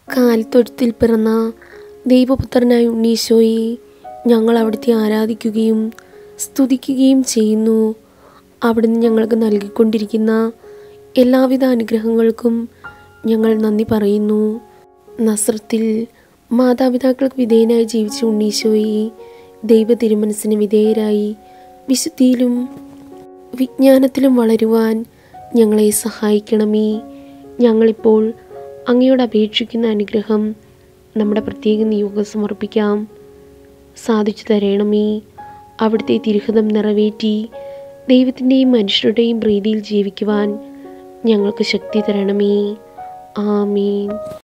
കാലിത്തൊഴുത്തിൽ പിറന്ന ദൈവപുത്രനായ ഉണ്ണീശോയെ ഞങ്ങൾ അവിടുത്തെ ആരാധിക്കുകയും സ്തുതിക്കുകയും ചെയ്യുന്നു അവിടുന്ന് ഞങ്ങൾക്ക് നൽകിക്കൊണ്ടിരിക്കുന്ന എല്ലാവിധ അനുഗ്രഹങ്ങൾക്കും ഞങ്ങൾ നന്ദി പറയുന്നു നസ്രത്തിൽ മാതാപിതാക്കൾക്ക് വിധേയനായി ജീവിച്ച ഉണ്ണീശോയെ ദൈവ തിരുമനസ്സിന് വിധേയരായി വിശുദ്ധിയിലും വിജ്ഞാനത്തിലും വളരുവാൻ ഞങ്ങളെ സഹായിക്കണമേ ഞങ്ങളിപ്പോൾ അങ്ങയോട് അപേക്ഷിക്കുന്ന അനുഗ്രഹം നമ്മുടെ പ്രത്യേക നിയോഗം സമർപ്പിക്കാം സാധിച്ചു തരണമേ അവിടുത്തെ തിരുഹിതം നിറവേറ്റി ദൈവത്തിൻ്റെയും മനുഷ്യരുടെയും പ്രീതിയിൽ ജീവിക്കുവാൻ ഞങ്ങൾക്ക് ശക്തി തരണമേ ആമീൻ